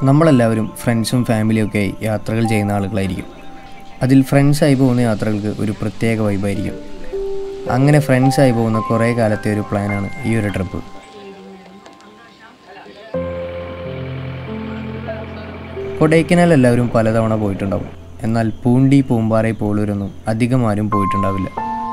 നമ്മളെല്ലാവരും ഫ്രണ്ട്സും ഫാമിലിയും ഒക്കെ ആയി യാത്രകൾ ചെയ്യുന്ന ആളുകളായിരിക്കും അതിൽ ഫ്രണ്ട്സായി പോകുന്ന യാത്രകൾക്ക് ഒരു പ്രത്യേക വൈബായിരിക്കും അങ്ങനെ ഫ്രണ്ട്സായി പോകുന്ന കുറേ കാലത്തെ ഒരു പ്ലാനാണ് ഈ ഒരു ട്രിപ്പ് കൊടൈക്കനാൽ എല്ലാവരും പലതവണ പോയിട്ടുണ്ടാവും എന്നാൽ പൂണ്ടി പൂമ്പാറ പോലൂരൊന്നും അധികം ആരും പോയിട്ടുണ്ടാവില്ല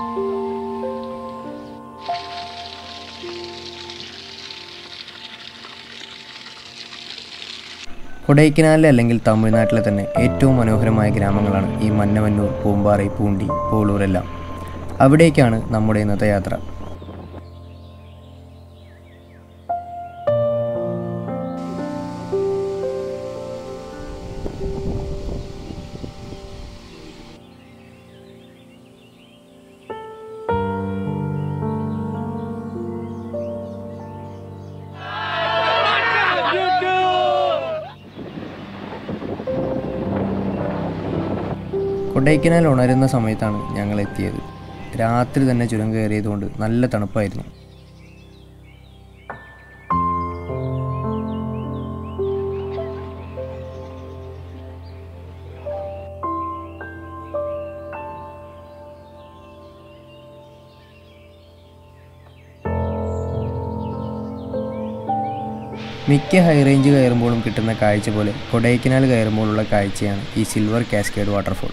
കൊടൈക്കനാലിലെ അല്ലെങ്കിൽ തമിഴ്നാട്ടിലെ തന്നെ ഏറ്റവും മനോഹരമായ ഗ്രാമങ്ങളാണ് ഈ മന്നവന്നൂർ പൂമ്പാറ പൂണ്ടി പോളൂരെല്ലാം അവിടേക്കാണ് നമ്മുടെ ഇന്നത്തെ യാത്ര കൊടൈക്കനാൽ ഉണരുന്ന സമയത്താണ് ഞങ്ങൾ എത്തിയത് രാത്രി തന്നെ ചുരം കയറിയതുകൊണ്ട് നല്ല തണുപ്പായിരുന്നു മിക്ക ഹൈ റേഞ്ച് കയറുമ്പോഴും കിട്ടുന്ന കാഴ്ച പോലെ കൊടൈക്കനാൽ കയറുമ്പോഴുള്ള കാഴ്ചയാണ് ഈ സിൽവർ കാസ്കേഡ് വാട്ടർഫോൾ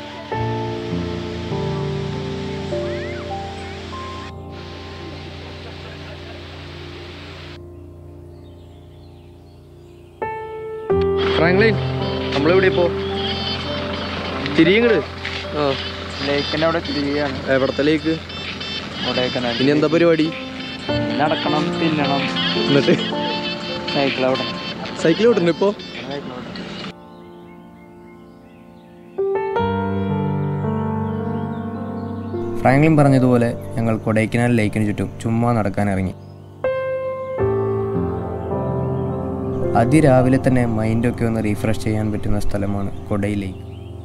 ഫ്രാങ്ക്ലിൻ നമ്മളെവിടെ ഇപ്പോ തിരിയങ്ങട് ആ ലേക്കിന്റെ അവിടെ തിരികെയാണ് എവിടത്തെ ലേക്ക് കൊടൈക്കനാൽ ഇനി എന്താ പരിപാടി നടക്കണം തിന്നണം എന്നിട്ട് സൈക്കിൾ അവിടെ സൈക്കിൾ വിട്ടുന്നു ഇപ്പോ ഫ്രാങ്ക്ലിൻ പറഞ്ഞതുപോലെ ഞങ്ങൾ കൊടൈക്കനാൽ ലേക്കിന് ചുറ്റും ചുമ്മാ നടക്കാൻ ഇറങ്ങി അതിരാവിലെ തന്നെ മൈൻഡൊക്കെ ഒന്ന് റീഫ്രഷ് ചെയ്യാൻ പറ്റുന്ന സ്ഥലമാണ് കൊടൈ ലേക്ക്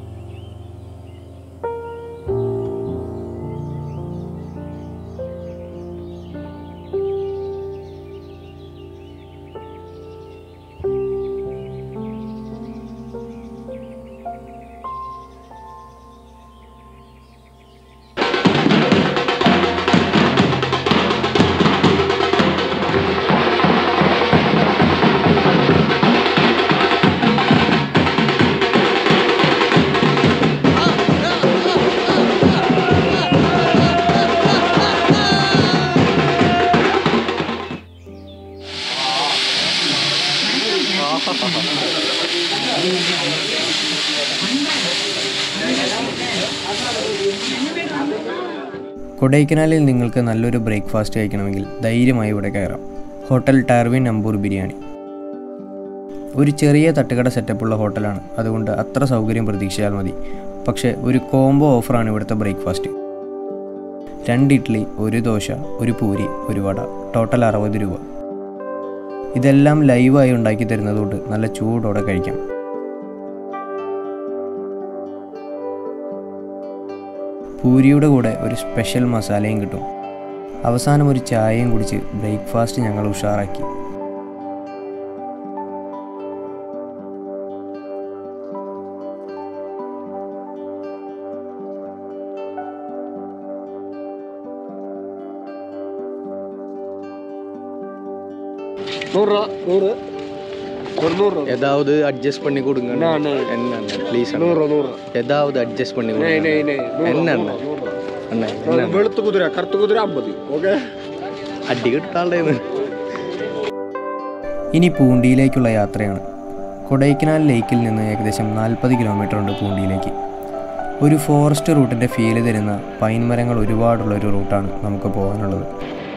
കൊടൈക്കനാലിൽ നിങ്ങൾക്ക് നല്ലൊരു ബ്രേക്ക്ഫാസ്റ്റ് കഴിക്കണമെങ്കിൽ ധൈര്യമായി ഇവിടെ കയറാം ഹോട്ടൽ ടാർവിൻ നമ്പൂർ ബിരിയാണി ഒരു ചെറിയ തട്ടുകട സെറ്റപ്പുള്ള ഹോട്ടലാണ് അതുകൊണ്ട് അത്ര സൗകര്യം പ്രതീക്ഷിച്ചാൽ മതി പക്ഷേ ഒരു കോംബോ ഓഫറാണ് ഇവിടുത്തെ ബ്രേക്ക്ഫാസ്റ്റ് രണ്ട് ഇഡ്ഡലി ഒരു ദോശ ഒരു പൂരി ഒരു വട ടോട്ടൽ അറുപത് രൂപ ഇതെല്ലാം ലൈവായി ഉണ്ടാക്കി തരുന്നതുകൊണ്ട് നല്ല ചൂടോടെ കഴിക്കാം പൂരിയുടെ കൂടെ ഒരു സ്പെഷ്യൽ മസാലയും കിട്ടും അവസാനം ഒരു ചായയും കുടിച്ച് ബ്രേക്ക്ഫാസ്റ്റ് ഞങ്ങൾ ഉഷാറാക്കി നൂറ് നൂറ് ஒரு நூறு ஏதாவது அட்ஜஸ்ட் பண்ணி கொடுங்க நான் என்ன ப்ளீஸ் நூறு நூறு ஏதாவது அட்ஜஸ்ட் பண்ணி நெய் கொடுங்க நெய் நெய் என்ன அண்ணா அண்ணா என்ன വെളുത്ത കുതിര കറുത്ത കുതിര അമ്പത് ഓക്കെ അടി കിട്ടാളേ ഇനി പൂണ്ടിയിലേക്കുള്ള യാത്രയാണ് കൊടൈക്കനാൽ ലേക്കിൽ നിന്ന് ഏകദേശം നാൽപ്പത് കിലോമീറ്റർ ഉണ്ട് പൂണ്ടിയിലേക്ക് ഒരു ഫോറസ്റ്റ് റൂട്ടിൻ്റെ ഫീല് തരുന്ന പൈൻ മരങ്ങൾ ഒരുപാടുള്ള ഒരു റൂട്ടാണ് നമുക്ക് പോകാനുള്ളത്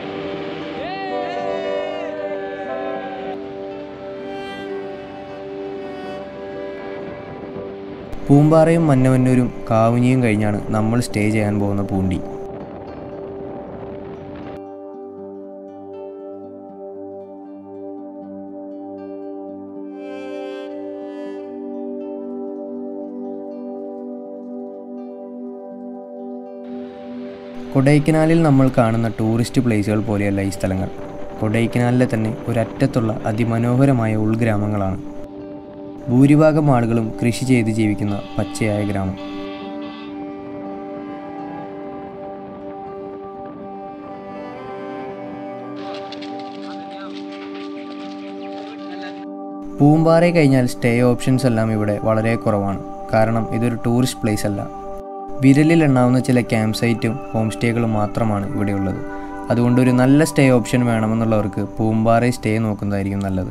പൂമ്പാറയും മന്നവന്നൂരും കാവുഞ്ഞിയും കഴിഞ്ഞാണ് നമ്മൾ സ്റ്റേ ചെയ്യാൻ പോകുന്ന പൂണ്ടി കൊടൈക്കനാലിൽ നമ്മൾ കാണുന്ന ടൂറിസ്റ്റ് പ്ലേസുകൾ പോലെയല്ല ഈ സ്ഥലങ്ങൾ കൊടൈക്കനാലിലെ തന്നെ ഒരറ്റത്തുള്ള അതിമനോഹരമായ ഉൾഗ്രാമങ്ങളാണ് ഭൂരിഭാഗം ആളുകളും കൃഷി ചെയ്ത് ജീവിക്കുന്ന പച്ചയായ ഗ്രാമം പൂമ്പാറ കഴിഞ്ഞാൽ സ്റ്റേ ഓപ്ഷൻസ് എല്ലാം ഇവിടെ വളരെ കുറവാണ് കാരണം ഇതൊരു ടൂറിസ്റ്റ് പ്ലേസ് അല്ല വിരലിൽ എണ്ണാവുന്ന ചില ക്യാമ്പ് സൈറ്റും ഹോം സ്റ്റേകളും മാത്രമാണ് ഇവിടെയുള്ളത് അതുകൊണ്ട് ഒരു നല്ല സ്റ്റേ ഓപ്ഷൻ വേണമെന്നുള്ളവർക്ക് പൂമ്പാറയിൽ സ്റ്റേ നോക്കുന്നതായിരിക്കും നല്ലത്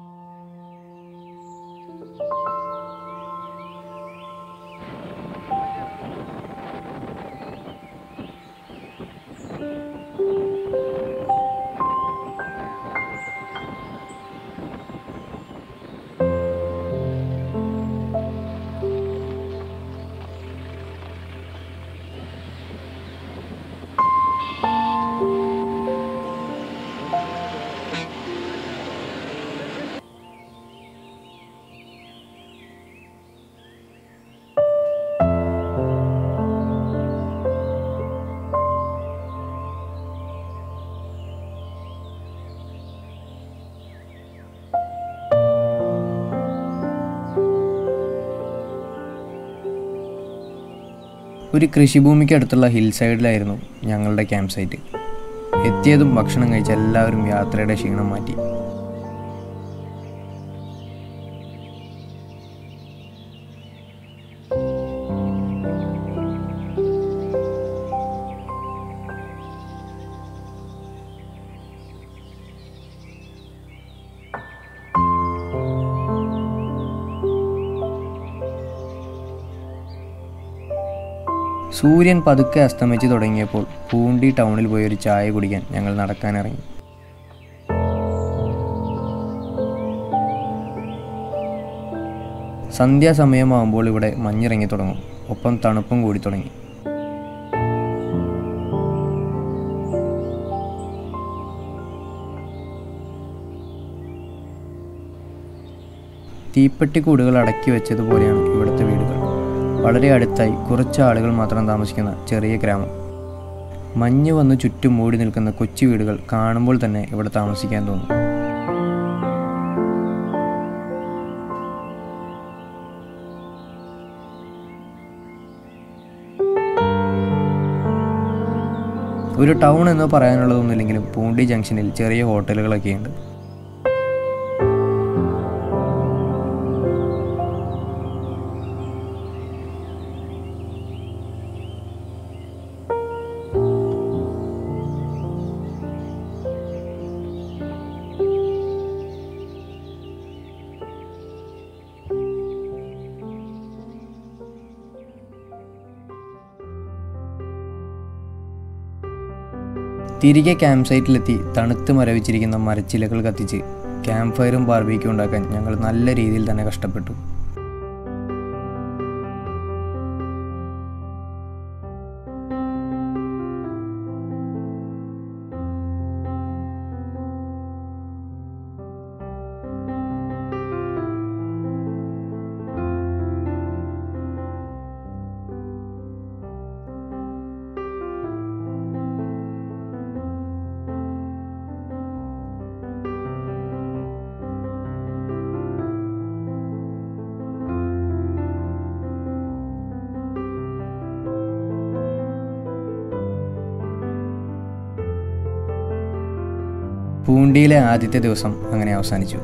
ഒരു കൃഷിഭൂമിക്ക് അടുത്തുള്ള ഹിൽ സൈഡിലായിരുന്നു ഞങ്ങളുടെ ക്യാമ്പ് സൈറ്റ് എത്തിയതും ഭക്ഷണം കഴിച്ച എല്ലാവരും യാത്രയുടെ ക്ഷീണം മാറ്റി സൂര്യൻ പതുക്കെ അസ്തമിച്ച് തുടങ്ങിയപ്പോൾ പൂണ്ടി ടൗണിൽ പോയി ഒരു ചായ കുടിക്കാൻ ഞങ്ങൾ നടക്കാനിറങ്ങി സന്ധ്യാസമയമാകുമ്പോൾ ഇവിടെ മഞ്ഞിറങ്ങി തുടങ്ങും ഒപ്പം തണുപ്പും കൂടി തുടങ്ങി തീപ്പെട്ടിക്കൂടുകൾ അടക്കി വെച്ചതുപോലെയാണ് ഇവിടുത്തെ വീടുകൾ വളരെ അടുത്തായി കുറച്ച് ആളുകൾ മാത്രം താമസിക്കുന്ന ചെറിയ ഗ്രാമം മഞ്ഞ് വന്ന് ചുറ്റും മൂടി നിൽക്കുന്ന കൊച്ചു വീടുകൾ കാണുമ്പോൾ തന്നെ ഇവിടെ താമസിക്കാൻ തോന്നും ഒരു ടൗൺ എന്ന് പറയാനുള്ളതൊന്നുമില്ലെങ്കിലും പൂണ്ടി ജംഗ്ഷനിൽ ചെറിയ ഹോട്ടലുകളൊക്കെയുണ്ട് തിരികെ ക്യാമ്പ് സൈറ്റിലെത്തി തണുത്ത് മരവിച്ചിരിക്കുന്ന മരച്ചിലകൾ കത്തിച്ച് ക്യാമ്പ് ഫയറും ബാർബിക്കും ഉണ്ടാക്കാൻ ഞങ്ങൾ നല്ല രീതിയിൽ തന്നെ കഷ്ടപ്പെട്ടു പൂണ്ടിയിലെ ആദ്യത്തെ ദിവസം അങ്ങനെ അവസാനിച്ചു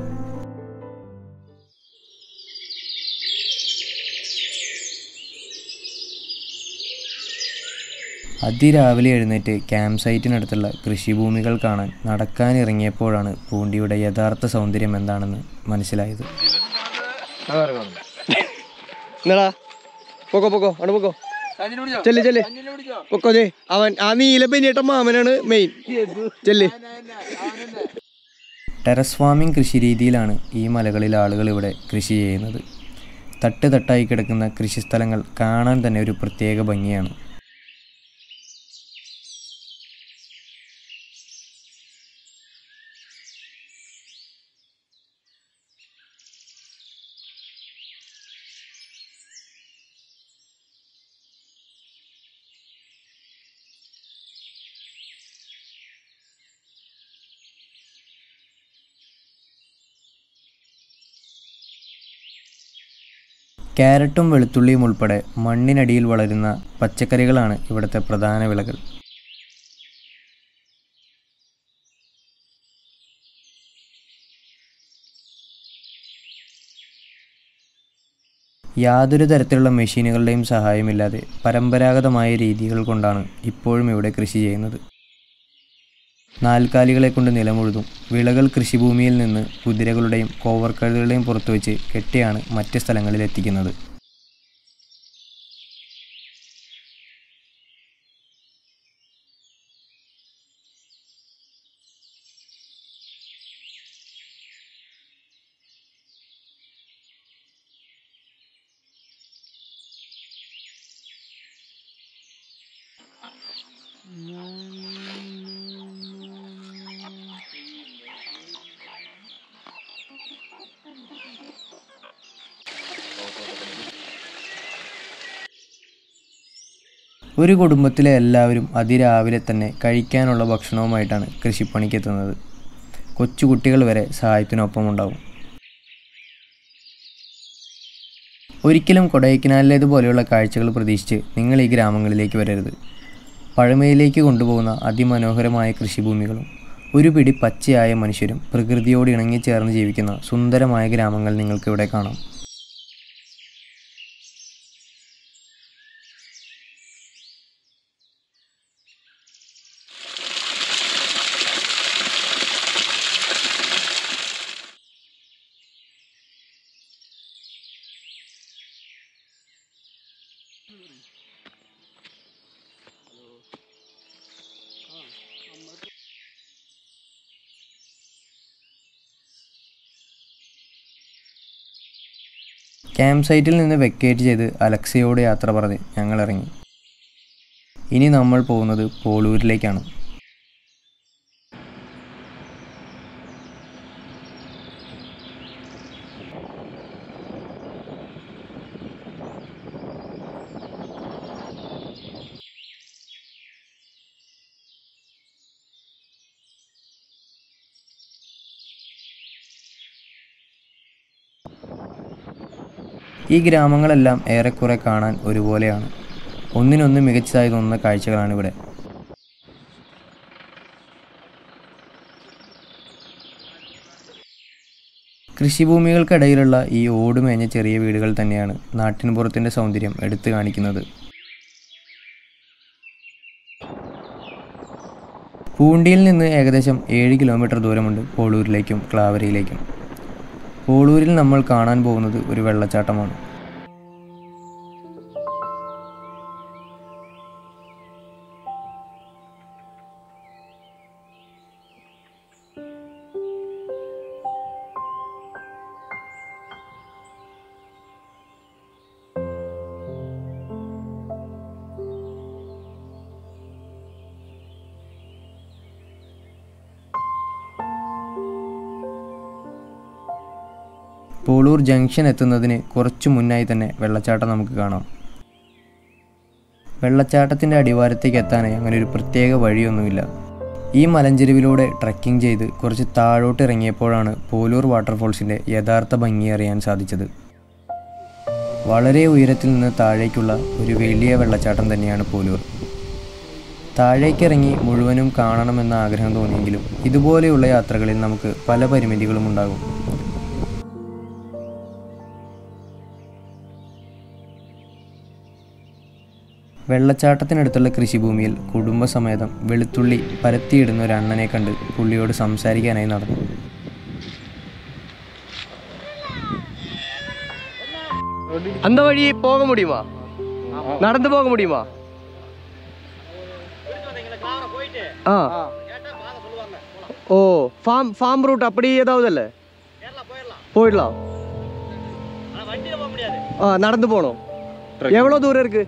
അതിരാവിലെ എഴുന്നേറ്റ് ക്യാമ്പ് സൈറ്റിനടുത്തുള്ള കൃഷിഭൂമികൾ കാണാൻ നടക്കാനിറങ്ങിയപ്പോഴാണ് പൂണ്ടിയുടെ യഥാർത്ഥ സൗന്ദര്യം എന്താണെന്ന് മനസ്സിലായത് എന്നടാ പൊക്കോ പൊക്കോ അവിടെ പൊക്കോ ചെല്ല് ചെല്ല് പൊക്കോ ദേ അവൻ ആ നീല പെഞ്ഞേട്ട മാമനാണ് മെയിൻ ചെല്ല് ടെറസ് ഫാമിംഗ് കൃഷി രീതിയിലാണ് ഈ മലകളിൽ ആളുകൾ ഇവിടെ കൃഷി ചെയ്യുന്നത് തട്ട് തട്ടായി കിടക്കുന്ന കൃഷിസ്ഥലങ്ങൾ കാണാൻ തന്നെ ഒരു പ്രത്യേക ഭംഗിയാണ് ക്യാരറ്റും വെളുത്തുള്ളിയും ഉൾപ്പെടെ മണ്ണിനടിയിൽ വളരുന്ന പച്ചക്കറികളാണ് ഇവിടുത്തെ പ്രധാന വിളകൾ യാതൊരു തരത്തിലുള്ള മെഷീനുകളുടെയും സഹായമില്ലാതെ പരമ്പരാഗതമായ രീതികൾ കൊണ്ടാണ് ഇപ്പോഴും ഇവിടെ കൃഷി ചെയ്യുന്നത് നാൽക്കാലികളെ കൊണ്ട് നിലമുഴുതും വിളകൾ കൃഷിഭൂമിയിൽ നിന്ന് കുതിരകളുടെയും കോവർക്കഴുകളുടെയും പുറത്തു വെച്ച് കെട്ടിയാണ് മറ്റ് സ്ഥലങ്ങളിൽ എത്തിക്കുന്നത് ഒരു കുടുംബത്തിലെ എല്ലാവരും അതിരാവിലെ തന്നെ കഴിക്കാനുള്ള ഭക്ഷണവുമായിട്ടാണ് കൃഷിപ്പണിക്കെത്തുന്നത് കൊച്ചുകുട്ടികൾ വരെ സഹായത്തിനൊപ്പം ഉണ്ടാവും ഒരിക്കലും കൊടൈക്കനാലിലേതുപോലെയുള്ള കാഴ്ചകൾ പ്രതീക്ഷിച്ച് നിങ്ങൾ ഈ ഗ്രാമങ്ങളിലേക്ക് വരരുത് പഴമയിലേക്ക് കൊണ്ടുപോകുന്ന അതിമനോഹരമായ കൃഷിഭൂമികളും ഒരു പിടി പച്ചയായ മനുഷ്യരും പ്രകൃതിയോട് ഇണങ്ങിച്ചേർന്ന് ജീവിക്കുന്ന സുന്ദരമായ ഗ്രാമങ്ങൾ നിങ്ങൾക്ക് ഇവിടെ കാണാം ക്യാമ്പ് സൈറ്റിൽ നിന്ന് വെക്കേറ്റ് ചെയ്ത് അലക്സയോട് യാത്ര പറഞ്ഞ് ഞങ്ങൾ ഇറങ്ങി ഇനി നമ്മൾ പോകുന്നത് പോളൂരിലേക്കാണ് ഈ ഗ്രാമങ്ങളെല്ലാം ഏറെക്കുറെ കാണാൻ ഒരുപോലെയാണ് ഒന്നിനൊന്ന് മികച്ചതായി തോന്നുന്ന കാഴ്ചകളാണ് ഇവിടെ കൃഷിഭൂമികൾക്കിടയിലുള്ള ഈ ഓടുമേഞ്ഞ ചെറിയ വീടുകൾ തന്നെയാണ് നാട്ടിൻപുറത്തിൻ്റെ സൗന്ദര്യം എടുത്തു കാണിക്കുന്നത് പൂണ്ടിയിൽ നിന്ന് ഏകദേശം ഏഴ് കിലോമീറ്റർ ദൂരമുണ്ട് പോളൂരിലേക്കും ക്ലാവരയിലേക്കും പോളൂരിൽ നമ്മൾ കാണാൻ പോകുന്നത് ഒരു വെള്ളച്ചാട്ടമാണ് പോളൂർ ജംഗ്ഷൻ എത്തുന്നതിന് കുറച്ചു മുന്നായി തന്നെ വെള്ളച്ചാട്ടം നമുക്ക് കാണാം വെള്ളച്ചാട്ടത്തിൻ്റെ അടിവാരത്തേക്ക് എത്താനായി അങ്ങനെ ഒരു പ്രത്യേക വഴിയൊന്നുമില്ല ഈ മലഞ്ചെരുവിലൂടെ ട്രക്കിംഗ് ചെയ്ത് കുറച്ച് താഴോട്ട് ഇറങ്ങിയപ്പോഴാണ് പോലൂർ വാട്ടർഫോൾസിൻ്റെ യഥാർത്ഥ ഭംഗി അറിയാൻ സാധിച്ചത് വളരെ ഉയരത്തിൽ നിന്ന് താഴേക്കുള്ള ഒരു വലിയ വെള്ളച്ചാട്ടം തന്നെയാണ് പോലൂർ താഴേക്കിറങ്ങി മുഴുവനും കാണണമെന്ന ആഗ്രഹം തോന്നിയെങ്കിലും ഇതുപോലെയുള്ള യാത്രകളിൽ നമുക്ക് പല പരിമിതികളും ഉണ്ടാകും വെള്ളച്ചാട്ടത്തിനടുത്തുള്ള കൃഷിഭൂമിയിൽ കുടുംബസമേതം വെളുത്തുള്ളി പരത്തിയിടുന്ന ഒരു അണ്ണനെ കണ്ട് പുള്ളിയോട് സംസാരിക്കാനായി നടന്നു அந்த வழி போக முடியுமா நடந்து போக முடியுமா ஆ ஓ ஃபார்ம் ஃபார்ம் ரூட் அப்படி ஏதாவது இல்லை போயிடலாம் ஆ நடந்து போகணும் எவ்வளோ தூரம் இருக்கு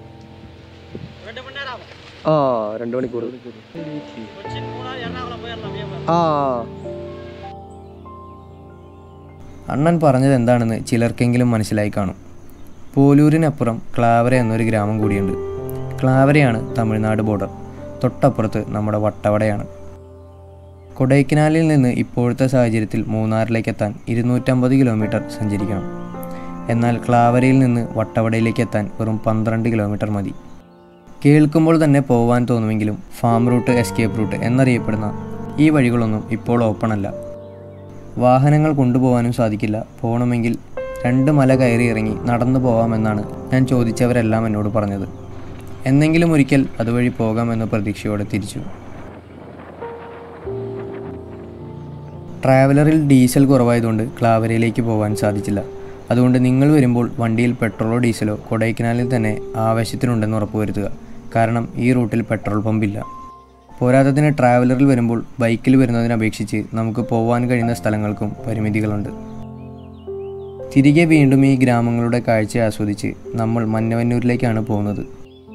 ஆ ரெண்டு மணிக்கூர் ஆ അണ്ണൻ പറഞ്ഞത് എന്താണെന്ന് ചിലർക്കെങ്കിലും മനസ്സിലായി കാണും പോലൂരിനപ്പുറം ക്ലാവര എന്നൊരു ഗ്രാമം കൂടിയുണ്ട് ക്ലാവരയാണ് തമിഴ്നാട് ബോർഡർ തൊട്ടപ്പുറത്ത് നമ്മുടെ വട്ടവടയാണ് കൊടൈക്കനാലിൽ നിന്ന് ഇപ്പോഴത്തെ സാഹചര്യത്തിൽ മൂന്നാറിലേക്ക് എത്താൻ ഇരുന്നൂറ്റമ്പത് കിലോമീറ്റർ സഞ്ചരിക്കണം എന്നാൽ ക്ലാവരയിൽ നിന്ന് വട്ടവടയിലേക്ക് എത്താൻ വെറും പന്ത്രണ്ട് കിലോമീറ്റർ മതി കേൾക്കുമ്പോൾ തന്നെ പോവാൻ തോന്നുമെങ്കിലും ഫാം റൂട്ട് എസ്കേപ്പ് റൂട്ട് എന്നറിയപ്പെടുന്ന ഈ വഴികളൊന്നും ഇപ്പോൾ ഓപ്പൺ അല്ല വാഹനങ്ങൾ കൊണ്ടുപോകാനും സാധിക്കില്ല പോകണമെങ്കിൽ രണ്ട് മല കയറി ഇറങ്ങി നടന്നു പോകാമെന്നാണ് ഞാൻ ചോദിച്ചവരെല്ലാം എന്നോട് പറഞ്ഞത് എന്നെങ്കിലും ഒരിക്കൽ അതുവഴി പോകാമെന്ന പ്രതീക്ഷയോടെ തിരിച്ചു ട്രാവലറിൽ ഡീസൽ കുറവായതുകൊണ്ട് ക്ലാവരയിലേക്ക് പോകാൻ സാധിച്ചില്ല അതുകൊണ്ട് നിങ്ങൾ വരുമ്പോൾ വണ്ടിയിൽ പെട്രോളോ ഡീസലോ കൊടൈക്കനാലിൽ തന്നെ ആവശ്യത്തിനുണ്ടെന്ന് ഉറപ്പുവരുത്തുക കാരണം ഈ റൂട്ടിൽ പെട്രോൾ പമ്പില്ല പോരാത്തതിന് ട്രാവലറിൽ വരുമ്പോൾ ബൈക്കിൽ വരുന്നതിനപേക്ഷിച്ച് നമുക്ക് പോകാൻ കഴിയുന്ന സ്ഥലങ്ങൾക്കും പരിമിതികളുണ്ട് തിരികെ വീണ്ടും ഈ ഗ്രാമങ്ങളുടെ കാഴ്ച ആസ്വദിച്ച് നമ്മൾ മന്നവന്നൂരിലേക്കാണ് പോകുന്നത്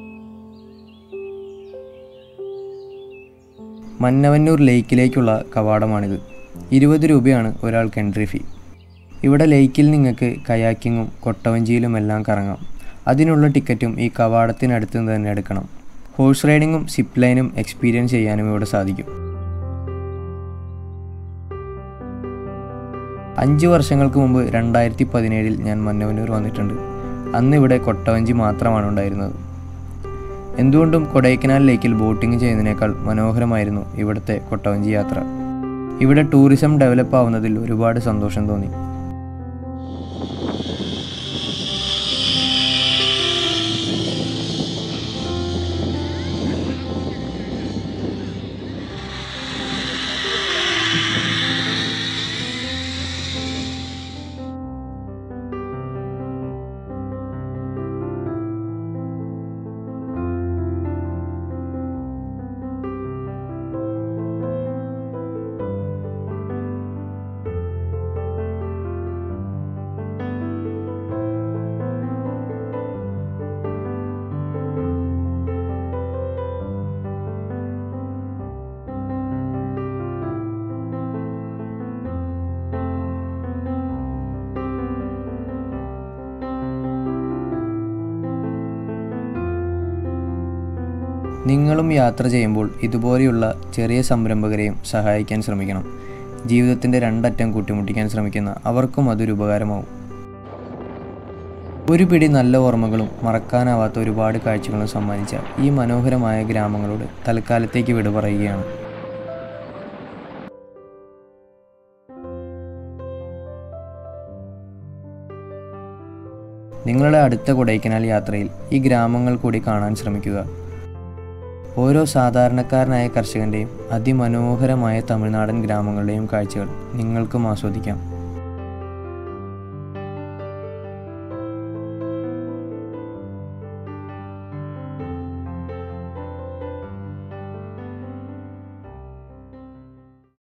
മന്നവന്നൂർ ലേക്കിലേക്കുള്ള കവാടമാണിത് ഇരുപത് രൂപയാണ് ഒരാൾക്ക് എൻട്രി ഫീ ഇവിടെ ലേക്കിൽ നിങ്ങൾക്ക് കയാക്കിങ്ങും കൊട്ടവഞ്ചിയിലും എല്ലാം കറങ്ങാം അതിനുള്ള ടിക്കറ്റും ഈ കവാടത്തിനടുത്ത് നിന്ന് തന്നെ എടുക്കണം ഹോഴ്സ് റൈഡിങ്ങും സിപ്പ് ലൈനും എക്സ്പീരിയൻസ് ചെയ്യാനും ഇവിടെ സാധിക്കും അഞ്ച് വർഷങ്ങൾക്ക് മുമ്പ് രണ്ടായിരത്തി പതിനേഴിൽ ഞാൻ മന്നവന്നൂർ വന്നിട്ടുണ്ട് അന്ന് ഇവിടെ കൊട്ടവഞ്ചി മാത്രമാണ് ഉണ്ടായിരുന്നത് എന്തുകൊണ്ടും കൊടൈക്കനാൽ ലേക്കിൽ ബോട്ടിംഗ് ചെയ്യുന്നതിനേക്കാൾ മനോഹരമായിരുന്നു ഇവിടുത്തെ കൊട്ടവഞ്ചി യാത്ര ഇവിടെ ടൂറിസം ഡെവലപ്പ് ആവുന്നതിൽ ഒരുപാട് സന്തോഷം തോന്നി നിങ്ങളും യാത്ര ചെയ്യുമ്പോൾ ഇതുപോലെയുള്ള ചെറിയ സംരംഭകരെയും സഹായിക്കാൻ ശ്രമിക്കണം ജീവിതത്തിൻ്റെ രണ്ടറ്റം കൂട്ടിമുട്ടിക്കാൻ ശ്രമിക്കുന്ന അവർക്കും അതൊരു ഉപകാരമാവും ഒരു പിടി നല്ല ഓർമ്മകളും മറക്കാനാവാത്ത ഒരുപാട് കാഴ്ചകളും സമ്മാനിച്ച ഈ മനോഹരമായ ഗ്രാമങ്ങളോട് തൽക്കാലത്തേക്ക് വിട പറയുകയാണ് നിങ്ങളുടെ അടുത്ത കൊടൈക്കനാൽ യാത്രയിൽ ഈ ഗ്രാമങ്ങൾ കൂടി കാണാൻ ശ്രമിക്കുക ഓരോ സാധാരണക്കാരനായ കർഷകൻ്റെയും അതിമനോഹരമായ തമിഴ്നാടൻ ഗ്രാമങ്ങളുടെയും കാഴ്ചകൾ നിങ്ങൾക്കും ആസ്വദിക്കാം